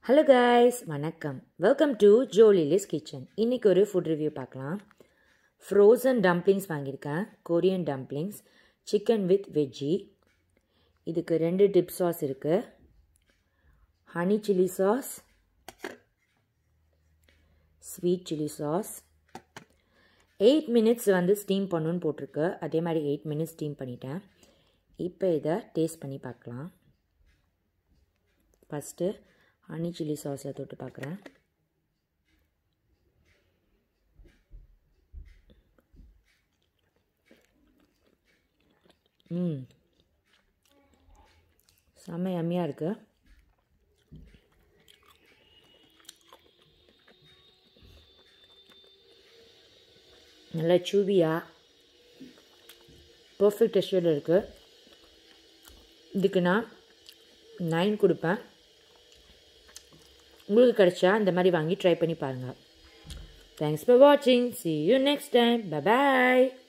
hello guys வணக்கம் welcome to ஜோலிலிஸ் kitchen இன்றைக்கி ஒரு ஃபுட் ரிவ்யூ பார்க்கலாம் ஃப்ரோசன் டம்ப்ளிங்ஸ் வாங்கியிருக்கேன் Korean dumplings chicken with veggie இதுக்கு ரெண்டு டிப் சாஸ் இருக்குது honey chilli sauce sweet chilli sauce eight minutes வந்து ஸ்டீம் பண்ணணுன்னு போட்டிருக்கு அதே மாதிரி எயிட் மினிட்ஸ் ஸ்டீம் பண்ணிட்டேன் இப்போ இதை டேஸ்ட் பண்ணி பார்க்கலாம் ஃபஸ்ட்டு ஹனி சில்லி சாஸில் தொட்டு பார்க்குறேன் ம் செம்ம யம்மியாக இருக்குது நல்லா சூவியாக பர்ஃபெக்ட் டெக்ஸ்டரில் இருக்குது இதுக்கு நான் நைன் கொடுப்பேன் உங்களுக்கு கிடைச்சா இந்த மாதிரி வாங்கி ட்ரை பண்ணி பாருங்கள் தேங்க்ஸ் ஃபார் வாட்சிங் see you next time by